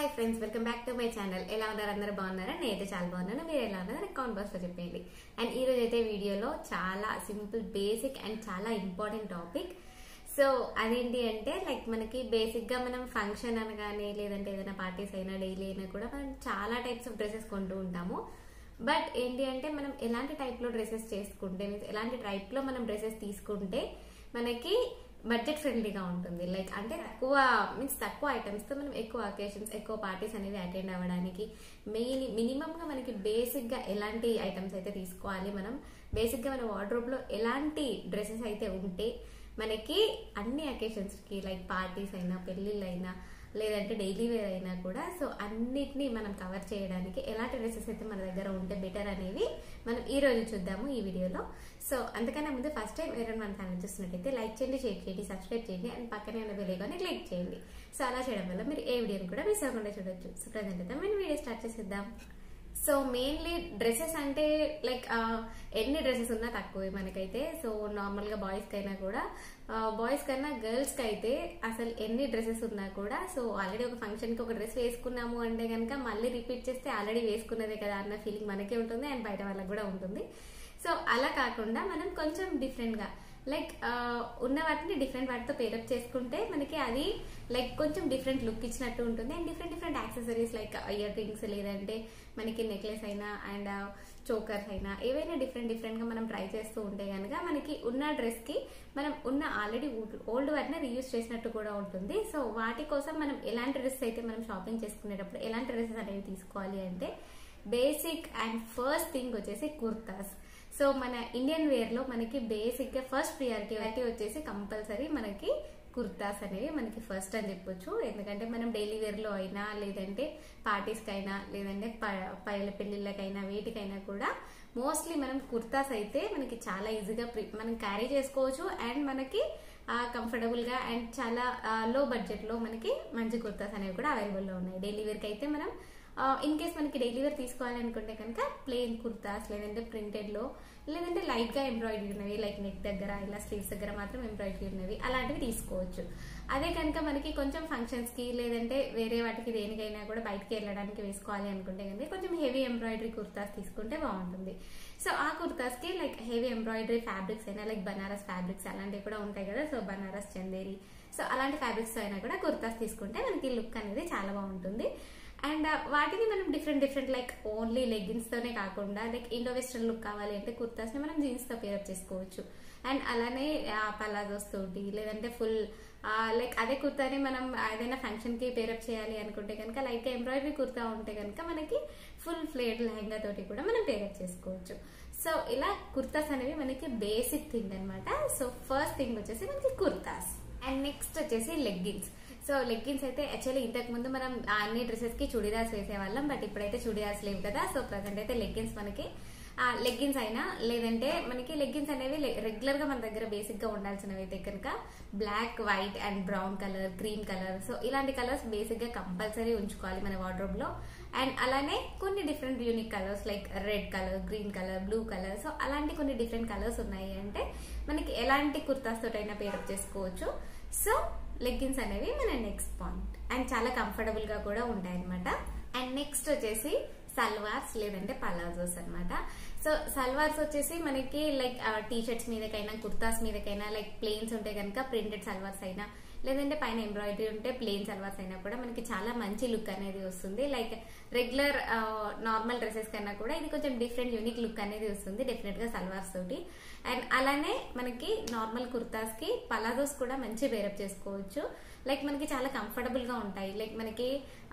friends welcome back to my channel ఎలా ఉన్నారు అందరూ బాగున్నారా నేనైతే చాలా బాగున్నాను మీరు ఎలా ఉన్నారో నాకు కామెంట్ బాక్స్ లో చెప్పేయండి అండ్ ఈ రోజు అయితే వీడియోలో చాలా సింపుల్ బేసిక్ అండ్ చాలా ఇంపార్టెంట్ టాపిక్ సో అదేంటి అంటే లైక్ మనకి బేసిక్ గా మనం ఫంక్షన్ అనగానే లేదంటే ఏదైనా పార్టీస్ అయినా డైలీ అయినా కూడా మనం చాలా టైప్స్ ఆఫ్ డ్రెస్సెస్ కొంటూ ఉంటాము బట్ ఏంటి అంటే మనం ఎలాంటి టైప్ లో డ్రెస్సెస్ చేసుకుంటే మీన్స్ ఎలాంటి టైప్ లో మనం డ్రెస్సెస్ తీసుకుంటే మనకి బడ్జెట్ ఫ్రెండ్లీగా ఉంటుంది లైక్ అంటే తక్కువ మీన్స్ తక్కువ ఐటమ్స్ తో మనం ఎక్కువ అకేషన్స్ ఎక్కువ పార్టీస్ అనేవి అటెండ్ అవ్వడానికి మెయిన్ మినిమం గా మనకి బేసిక్ గా ఎలాంటి ఐటమ్స్ అయితే తీసుకోవాలి మనం బేసిక్ గా మన వార్డ్రోబ్ లో ఎలాంటి డ్రెస్సెస్ అయితే ఉంటే మనకి అన్ని అకేషన్స్ కి లైక్ పార్టీస్ అయినా పెళ్లిళ్ళు అయినా లేదంటే డైలీ వేర్ అయినా కూడా సో అన్నిటినీ మనం కవర్ చేయడానికి ఎలాంటి డ్రెస్సెస్ అయితే మన దగ్గర ఉంటే బెటర్ అనేవి మనం ఈ రోజు చూద్దాము ఈ వీడియోలో సో అందుకనే ముందు ఫస్ట్ టైం ఎవరైనా మన ఛానల్ చూస్తున్నట్టయితే లైక్ చేయండి షేర్ చేయండి సబ్స్క్రైబ్ చేయండి అండ్ పక్కనే ఉన్న బెల్ ఐకాన్ని క్లిక్ చేయండి సో అలా చేయడం వల్ల మీరు ఏ వీడియోని కూడా మిస్ అవ్వకుండా చూడొచ్చు సో ప్రజెంట్ అయితే మనం వీడియో స్టార్ట్ చేసేద్దాం సో మెయిన్లీ డ్రెస్సెస్ అంటే లైక్ ఎన్ని డ్రెస్సెస్ ఉన్నా తక్కువే మనకైతే సో నార్మల్ గా బాయ్స్ కైనా కూడా బాయ్స్ కన్నా గర్ల్స్ కి అయితే అసలు ఎన్ని డ్రెస్సెస్ ఉన్నా కూడా సో ఆల్రెడీ ఒక ఫంక్షన్ కి ఒక డ్రెస్ వేసుకున్నాము అంటే కనుక మళ్ళీ రిపీట్ చేస్తే ఆల్రెడీ వేసుకున్నదే కదా అన్న ఫీలింగ్ మనకే ఉంటుంది అండ్ బయట వాళ్ళకి కూడా ఉంటుంది సో అలా కాకుండా మనం కొంచెం డిఫరెంట్ గా లైక్ ఉన్న వాటిని డిఫరెంట్ వాటితో పేరప్ చేసుకుంటే మనకి అది లైక్ కొంచెం డిఫరెంట్ లుక్ ఇచ్చినట్టు ఉంటుంది and different different accessories like earrings లేదంటే మనకి నెక్లెస్ అయినా అండ్ చోకర్స్ అయినా ఏవైనా డిఫరెంట్ డిఫరెంట్ గా మనం ట్రై చేస్తూ ఉంటే కనుక మనకి ఉన్న డ్రెస్ కి మనం ఉన్న ఆల్రెడీ ఓల్డ్ వాటిని రీయూజ్ చేసినట్టు కూడా ఉంటుంది సో వాటి కోసం మనం ఎలాంటి డ్రెస్ అయితే మనం షాపింగ్ చేసుకునేటప్పుడు ఎలాంటి డ్రెస్సెస్ అనేవి తీసుకోవాలి అంటే బేసిక్ అండ్ ఫస్ట్ థింగ్ వచ్చేసి కుర్తాస్ సో మన ఇండియన్ వేర్ లో మనకి బేసిక్ గా ఫస్ట్ ప్రియారిటీ అయితే వచ్చేసి కంపల్సరీ మనకి కుర్తాస్ అనేవి మనకి ఫస్ట్ అని చెప్పొచ్చు ఎందుకంటే మనం డైలీ వేర్ లో అయినా లేదంటే పార్టీస్ కైనా లేదంటే పైల పెళ్లిళ్ళకైనా వేటికైనా కూడా మోస్ట్లీ మనం కుర్తాస్ అయితే మనకి చాలా ఈజీగా మనం క్యారీ చేసుకోవచ్చు అండ్ మనకి కంఫర్టబుల్ గా అండ్ చాలా లో బడ్జెట్ లో మనకి మంచి కుర్తాస్ అనేవి కూడా అవైలబుల్ లో ఉన్నాయి డైలీ వేర్ కి అయితే మనం ఇన్ కేస్ మనకి డైలీ వేర్ తీసుకోవాలనుకుంటే కనుక ప్లెయిన్ కుర్తాస్ లేదంటే ప్రింటెడ్ లో లేదంటే లైట్ గా ఎంబ్రాయిడరీ ఉన్నవి లైక్ నెక్ దగ్గర ఇలా స్లీవ్స్ దగ్గర మాత్రం ఎంబ్రాయిడరీ ఉన్నవి అలాంటివి తీసుకోవచ్చు అదే కనుక మనకి కొంచెం ఫంక్షన్స్ కి లేదంటే వేరే వాటికి దేనికైనా కూడా బయటకి వెళ్ళడానికి వేసుకోవాలి అనుకుంటే కనుక కొంచెం హెవీ ఎంబ్రాయిడరీ కుర్తాస్ తీసుకుంటే బాగుంటుంది సో ఆ కుర్తాస్ కి లైక్ హెవీ ఎంబ్రాయిడరీ ఫ్యాబ్రిక్స్ అయినా లైక్ బనారస్ ఫ్యాబ్రిక్స్ అలాంటివి కూడా ఉంటాయి కదా సో బనారస్ చందేరి సో అలాంటి ఫ్యాబ్రిక్స్ అయినా కూడా కుర్తాస్ తీసుకుంటే మనకి లుక్ అనేది చాలా బాగుంటుంది అండ్ వాటిని మనం different different like only leggings తోనే కాకుండా లైక్ ఇండో వెస్టర్న్ లుక్ కావాలి అంటే కుర్తాస్ ని మనం జీన్స్ తో పేరప్ చేసుకోవచ్చు అండ్ అలానే పలాజోస్ తోటి లేదంటే ఫుల్ లైక్ అదే కుర్తాని మనం ఏదైనా ఫంక్షన్ కి పేరప్ చేయాలి అనుకుంటే కనుక లైక్ ఎంబ్రాయిడరీ కుర్తా ఉంటే కనుక మనకి ఫుల్ ఫ్లేట్ లెహంగా తోటి కూడా మనం పేరప్ చేసుకోవచ్చు సో ఇలా కుర్తాస్ అనేవి మనకి బేసిక్ థింగ్ అనమాట సో ఫస్ట్ థింగ్ వచ్చేసి మనకి కుర్తాస్ అండ్ నెక్స్ట్ వచ్చేసి లెగ్గిన్స్ సో లెగ్గిన్స్ అయితే యాక్చువల్లీ ఇంతకు ముందు మనం అన్ని డ్రెస్సెస్ కి చుడిదార్స్ వేసేవాళ్ళం బట్ ఇప్పుడైతే చుడిదార్స్ లేవు కదా సో ప్రజెంట్ అయితే లెగ్గిన్స్ మనకి లెగ్గిన్స్ అయినా లేదంటే మనకి లెగ్గిన్స్ అనేవి రెగ్యులర్ గా మన దగ్గర బేసిక్ గా ఉండాల్సినవి అయితే కనుక black white and brown colour green colour so ఇలాంటి కలర్స్ బేసిక్ గా కంపల్సరీ ఉంచుకోవాలి మన వార్డ్రోబ్ లో అండ్ అలానే కొన్ని different unique colours like red colour green colour blue colour so అలాంటి కొన్ని డిఫరెంట్ కలర్స్ ఉన్నాయి అంటే మనకి ఎలాంటి కుర్తాస్ తోటైనా పేరప్ చేసుకోవచ్చు సో లెగ్గిన్స్ అనేవి మన నెక్స్ట్ పాయింట్ అండ్ చాలా కంఫర్టబుల్ గా కూడా ఉంటాయి అనమాట అండ్ నెక్స్ట్ వచ్చేసి సల్వార్స్ లేదంటే పలాజోస్ అనమాట సో సల్వార్స్ వచ్చేసి మనకి లైక్ టీ షర్ట్స్ మీదకైనా కుర్తాస్ మీదకైనా లైక్ ప్లేన్స్ ఉంటే కనుక ప్రింటెడ్ సల్వార్స్ అయినా లేదంటే పైన ఎంబ్రాయిడరీ ఉంటే ప్లేన్ సల్వార్స్ అయినా కూడా మనకి చాలా మంచి లుక్ అనేది వస్తుంది లైక్ రెగ్యులర్ నార్మల్ డ్రెస్సెస్ కన్నా కూడా ఇది కొంచెం డిఫరెంట్ యూనిక్ లుక్ అనేది వస్తుంది డెఫినెట్ గా సల్వార్స్ తోటి అండ్ అలానే మనకి నార్మల్ కుర్తాస్ కి పలాజోస్ కూడా మంచి బేరప్ చేసుకోవచ్చు లైక్ మనకి చాలా కంఫర్టబుల్ గా ఉంటాయి లైక్ మనకి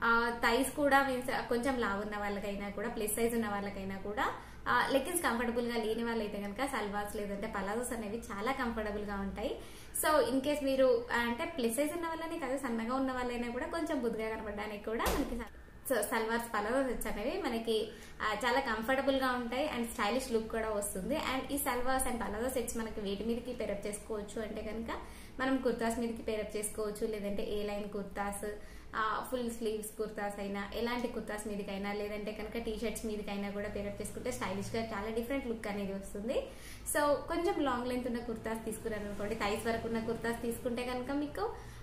థైస్ కూడా మీన్స్ కొంచెం లావు ఉన్న వాళ్ళకైనా కూడా ప్లస్ సైజ్ ఉన్న వాళ్ళకైనా కూడా లెగ్గిన్స్ కంఫర్టబుల్ గా లేని వాళ్ళైతే కనుక సల్వార్స్ లేదంటే పలాజోస్ అనేవి చాలా కంఫర్టబుల్ గా ఉంటాయి సో ఇన్ కేస్ మీరు అంటే ప్లస్ సైజ్ ఉన్న వాళ్ళని కాదు సన్నగా ఉన్న వాళ్ళైనా కూడా కొంచెం బుద్ధిగా కనపడడానికి కూడా మనకి సో సల్వార్స్ పలాజో సెట్స్ అనేవి మనకి చాలా కంఫర్టబుల్ గా ఉంటాయి అండ్ స్టైలిష్ లుక్ కూడా వస్తుంది అండ్ ఈ సల్వార్స్ అండ్ పలాజో సెట్స్ మనకి వేటి మీదకి పేరప్ చేసుకోవచ్చు అంటే కనుక మనం కుర్తాస్ మీదకి పేరప్ చేసుకోవచ్చు లేదంటే A line kurtas full sleeves kurtas అయినా ఎలాంటి కుర్తాస్ మీదకైనా లేదంటే కనుక టీ షర్ట్స్ మీదకైనా కూడా పేరప్ చేసుకుంటే స్టైలిష్ గా చాలా డిఫరెంట్ లుక్ అనేది వస్తుంది సో కొంచెం లాంగ్ లెంత్ ఉన్న కుర్తాస్ తీసుకున్నారు అనుకోండి థైస్ వరకు ఉన్న కుర్తాస్ తీసుకుంటే కనుక మీకు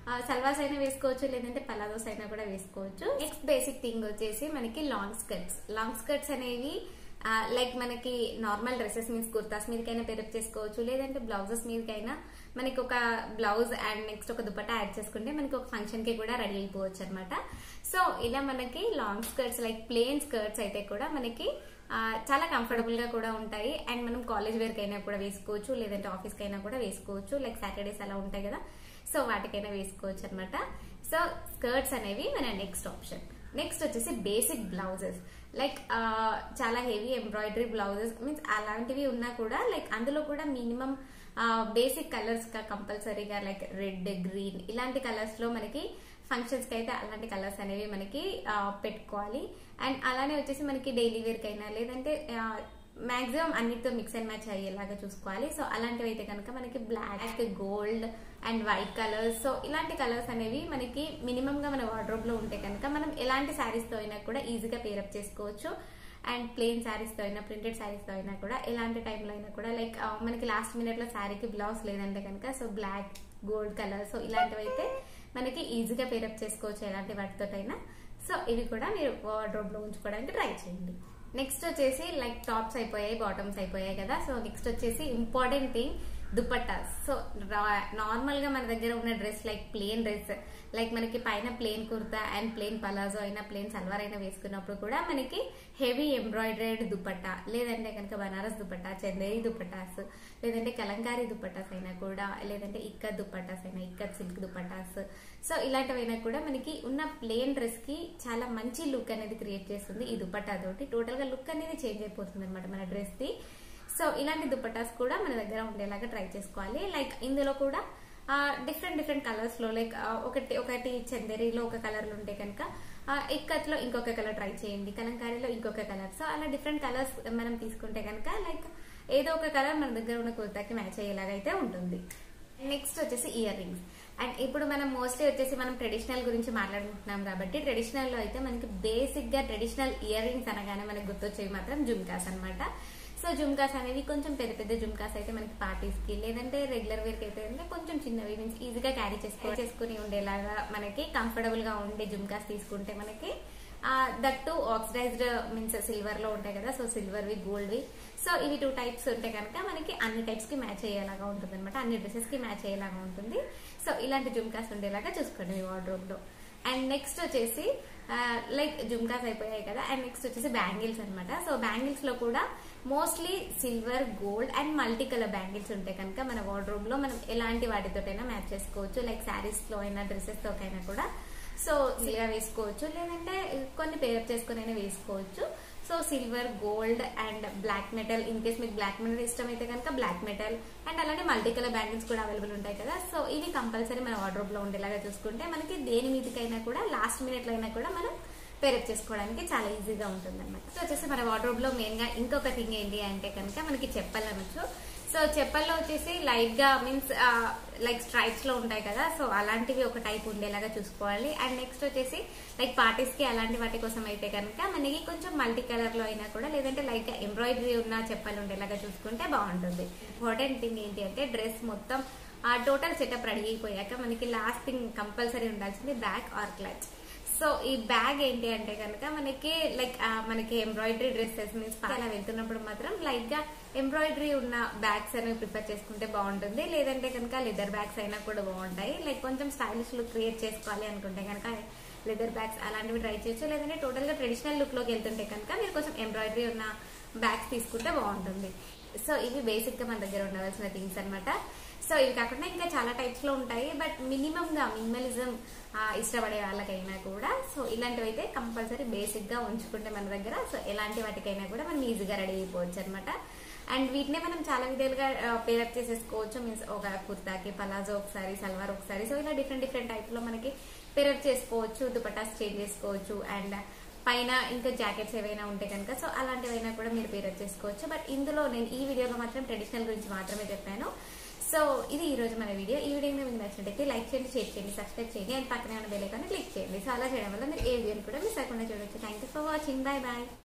సల్వాస్ అయినా వేసుకోవచ్చు లేదంటే పలాదోస్ అయినా కూడా వేసుకోవచ్చు నెక్స్ట్ బేసిక్ థింగ్ వచ్చేసి మనకి లాంగ్ స్కర్ట్స్ లాంగ్ స్కర్ట్స్ అనేవి లైక్ మనకి నార్మల్ డ్రెస్సెస్ మీన్స్ కుర్తాస్ మీదకైనా పేరప్ చేసుకోవచ్చు లేదంటే బ్లౌజెస్ మీదకైనా మనకి ఒక బ్లౌజ్ అండ్ నెక్స్ట్ ఒక దుపట్టా యాడ్ చేసుకుంటే మనకి ఒక ఫంక్షన్ కి కూడా రెడీ అయిపోవచ్చు అనమాట సో ఇలా మనకి long skirts like plain skirts అయితే కూడా మనకి ఆ, చాలా కంఫర్టబుల్ గా కూడా ఉంటాయి అండ్ మనం కాలేజ్ వేర్ కైనా కూడా వేసుకోవచ్చు లేదంటే ఆఫీస్ కైనా కూడా వేసుకోవచ్చు లైక్ సాటర్డేస్ అలా ఉంటాయి కదా సో వాటికైనా వేసుకోవచ్చు అనమాట సో స్కర్ట్స్ అనేవి మన నెక్స్ట్ ఆప్షన్ నెక్స్ట్ వచ్చేసి బేసిక్ బ్లౌజెస్ లైక్ చాలా హెవీ ఎంబ్రాయిడరీ బ్లౌజెస్ మీన్స్ అలాంటివి ఉన్నా కూడా లైక్ అందులో కూడా మినిమం బేసిక్ కలర్స్ గా కంపల్సరీగా లైక్ రెడ్ గ్రీన్ ఇలాంటి కలర్స్ లో మనకి ఫంక్షన్స్ కి అయితే అలాంటి కలర్స్ అనేవి మనకి ఆ, పెట్టుకోవాలి అండ్ అలానే వచ్చేసి మనకి డైలీ వేర్ కైనా లేదంటే మాక్సిమం అన్నిటితో మిక్స్ అండ్ మ్యాచ్ అయ్యేలాగా చూసుకోవాలి సో అలాంటివి అయితే కనుక మనకి black gold and white colours so ఇలాంటి కలర్స్ అనేవి మనకి మినిమం గా మన వార్డ్రోబ్ లో ఉంటే కనుక మనం ఎలాంటి శారీస్ తో అయినా కూడా ఈజీగా పేరప్ చేసుకోవచ్చు అండ్ ప్లెయిన్ శారీస్ తో అయినా ప్రింటెడ్ శారీస్ తో అయినా కూడా ఎలాంటి టైంలో అయినా కూడా లైక్ మనకి లాస్ట్ మినిట్ లో శారీకి బ్లౌజ్ లేదంటే కనుక so black gold colour so ఇలాంటివి అయితే మనకి ఈజీగా పేరప్ చేసుకోవచ్చు ఎలాంటి వాటితోటైనా సో ఇవి కూడా మీరు వార్డ్రోబ్ లో ఉంచుకోవడానికి ట్రై చేయండి నెక్స్ట్ వచ్చేసి లైక్ టాప్స్ అయిపోయాయి బాటమ్స్ అయిపోయాయి కదా సో నెక్స్ట్ వచ్చేసి important thing dupattas so normal గా మన దగ్గర ఉన్న dress like plain dress like మనకి పైన plain kurta and plain palazzo అయినా ప్లేన్ సల్వార్ అయినా వేసుకున్నప్పుడు కూడా మనకి హెవీ ఎంబ్రాయిడరీడ్ దుపట్టా లేదంటే కనుక బనారస్ దుపట్టా చందేరి దుపట్టాస్ లేదంటే కలంకారీ దుపట్టాస్ అయినా కూడా లేదంటే ఇక్కత్ దుపట్టాస్ అయినా ఇక్కత్ సిల్క్ దుపట్టాస్ సో ఇలాంటివైనా కూడా మనకి ఉన్న ప్లేన్ డ్రెస్ కి చాలా మంచి లుక్ అనేది క్రియేట్ చేస్తుంది ఈ దుపట్టా తోటి టోటల్ గా లుక్ అనేది చేంజ్ అయిపోతుంది అనమాట మన డ్రెస్ ది సో ఇలాంటి దుపట్టాస్ కూడా మన దగ్గర ఉండేలాగా ట్రై చేసుకోవాలి లైక్ ఇందులో కూడా డిఫరెంట్ డిఫరెంట్ కలర్స్ లో లైక్ ఒకటి ఒకటి చందేరిలో ఒక కలర్లు ఉంటే కనుక ఇక్కత్ లో ఇంకొక కలర్ ట్రై చేయండి కలంకారీలో ఇంకొక కలర్ సో అలా డిఫరెంట్ కలర్స్ మనం తీసుకుంటే కనుక లైక్ ఏదో ఒక కలర్ మన దగ్గర ఉన్న కుర్తాకి మ్యాచ్ అయ్యేలాగా అయితే ఉంటుంది నెక్స్ట్ వచ్చేసి ఇయర్ రింగ్స్ అండ్ ఇప్పుడు మనం మోస్ట్లీ వచ్చేసి మనం ట్రెడిషనల్ గురించి మాట్లాడుకుంటున్నాం కాబట్టి ట్రెడిషనల్ లో అయితే మనకి బేసిక్ గా ట్రెడిషనల్ ఇయర్ రింగ్స్ అనగానే మనకి గుర్తొచ్చేవి మాత్రం జుమ్కాస్ అన్నమాట సో జుమ్కాస్ అనేవి కొంచెం పెద్ద పెద్ద జుమ్కాస్ అయితే మనకి పార్టీస్ కి లేదంటే రెగ్యులర్ వేర్ కి అయితే అంటే కొంచెం చిన్నవి మీన్స్ ఈజీగా క్యారీ చేసుకో చేసుకుని ఉండేలాగా మనకి కంఫర్టబుల్ గా ఉండే జుమ్కాస్ తీసుకుంటే మనకి that too oxidised means silver లో ఉంటాయి కదా సో సిల్వర్ వి గోల్డ్ వి సో ఇవి టూ టైప్స్ ఉంటే కనుక మనకి అన్ని టైప్స్ కి మ్యాచ్ అయ్యేలాగా ఉంటుంది అనమాట అన్ని డ్రెస్సెస్ కి మ్యాచ్ అయ్యేలాగా ఉంటుంది సో ఇలాంటి జుమ్కాస్ ఉండేలాగా చూసుకోండి మీ వార్డ్రోబ్ లో అండ్ నెక్స్ట్ వచ్చేసి లైక్ జుమ్కాస్ అయిపోయాయి కదా అండ్ నెక్స్ట్ వచ్చేసి బ్యాంగిల్స్ అనమాట సో బ్యాంగిల్స్ లో కూడా mostly silver gold and multi colour bangles ఉంటాయి కనుక మన వార్డ్రోబ్ లో మనం ఎలాంటి వాటితోటైనా మ్యాచ్ చేసుకోవచ్చు లైక్ శారీస్ లో అయినా డ్రెస్సెస్ తోకైనా కూడా సో ఇలా వేసుకోవచ్చు లేదంటే కొన్ని పేర్ చేసుకుని అయినా వేసుకోవచ్చు so silver gold and black metal in case మీకు బ్లాక్ మెటల్ ఇష్టం అయితే కనుక బ్లాక్ మెటల్ అండ్ అలాగే మల్టీ కలర్ బ్యాంగిల్స్ కూడా అవైలబుల్ ఉంటాయి కదా సో ఇవి కంపల్సరీ మన వార్డ్రోబ్ లో ఉండేలాగా చూసుకుంటే మనకి దేని మీదకైనా కూడా లాస్ట్ మినిట్ లో అయినా కూడా మనం పేరప్ చేసుకోవడానికి చాలా ఈజీగా ఉంటుంది అనమాట సో వచ్చేసి మన వార్డ్రోబ్ లో మెయిన్ గా ఇంకొక థింగ్ ఏంటి అంటే కనుక మనకి చెప్పాలి అనొచ్చు సో చెప్పల్లో వచ్చేసి లైట్ గా మీన్స్ లైక్ స్ట్రైప్స్ లో ఉంటాయి కదా సో అలాంటివి ఒక టైప్ ఉండేలాగా చూసుకోవాలి అండ్ నెక్స్ట్ వచ్చేసి లైక్ పార్టీస్ కి అలాంటి వాటి కోసం అయితే కనుక మనకి కొంచెం మల్టీ కలర్ లో అయినా కూడా లేదంటే లైక్ ఎంబ్రాయిడరీ ఉన్న చెప్పలు ఉండేలాగా చూసుకుంటే బాగుంటుంది ఇంపార్టెంట్ థింగ్ ఏంటి అంటే డ్రెస్ మొత్తం ఆ టోటల్ సెటప్ రెడీ అయిపోయాక మనకి లాస్ట్ థింగ్ కంపల్సరీ ఉండాల్సింది బ్యాక్ ఆర్ క్లచ్ సో ఈ బ్యాగ్ ఏంటి అంటే కనుక మనకి లైక్ మనకి ఎంబ్రాయిడరీ డ్రెస్సెస్ మీన్స్ అలా వెళ్తున్నప్పుడు మాత్రం లైట్ గా ఎంబ్రాయిడరీ ఉన్న బ్యాగ్స్ అనేవి ప్రిఫర్ చేసుకుంటే బాగుంటుంది లేదంటే కనుక లెదర్ బ్యాగ్స్ అయినా కూడా బాగుంటాయి లైక్ కొంచెం స్టైలిష్ లుక్ క్రియేట్ చేసుకోవాలి అనుకుంటే కనుక లెదర్ బ్యాగ్స్ అలాంటివి ట్రై చేయొచ్చు లేదంటే టోటల్ గా ట్రెడిషనల్ లుక్ లోకి వెళ్తుంటే కనుక మీరు కొంచెం ఎంబ్రాయిడరీ ఉన్న బ్యాగ్స్ తీసుకుంటే బాగుంటుంది సో ఇవి బేసిక్ గా మన దగ్గర ఉండవలసిన థింగ్స్ అనమాట సో ఇవి కాకుండా ఇంకా చాలా టైప్స్ లో ఉంటాయి బట్ మినిమం గా మినిమలిజం ఇష్టపడే వాళ్ళకైనా కూడా సో ఇలాంటివి అయితే కంపల్సరీ బేసిక్ గా ఉంచుకుంటే మన దగ్గర సో ఎలాంటి వాటికైనా కూడా మనం ఈజీగా రెడీ అయిపోవచ్చు అనమాట అండ్ వీటినే మనం చాలా విధాలుగా పేరప్ చేసేసుకోవచ్చు మీన్స్ ఒక కుర్తాకి పలాజో ఒకసారి సల్వార్ ఒకసారి సో ఇలా డిఫరెంట్ డిఫరెంట్ టైప్ లో మనకి పేరప్ చేసుకోవచ్చు దుపటాస్ చేంజ్ చేసుకోవచ్చు అండ్ పైన ఇంకా జాకెట్స్ ఏవైనా ఉంటే కనుక సో అలాంటివైనా కూడా మీరు పేరప్ చేసుకోవచ్చు బట్ ఇందులో నేను ఈ వీడియోలో మాత్రం ట్రెడిషనల్ గురించి మాత్రమే చెప్పాను సో ఇది ఈ రోజు మన వీడియో ఈ వీడియో మీకు నచ్చినట్టయితే లైక్ చేయండి షేర్ చేయండి సబ్స్క్రైబ్ చేయండి అండ్ పక్కనే ఉన్న బెల్ ఐకాన్ క్లిక్ చేయండి సో అలా చేయడం వల్ల మీరు ఏ వీడియోని కూడా మిస్ అవ్వకుండా చూడొచ్చు thank you for watching bye bye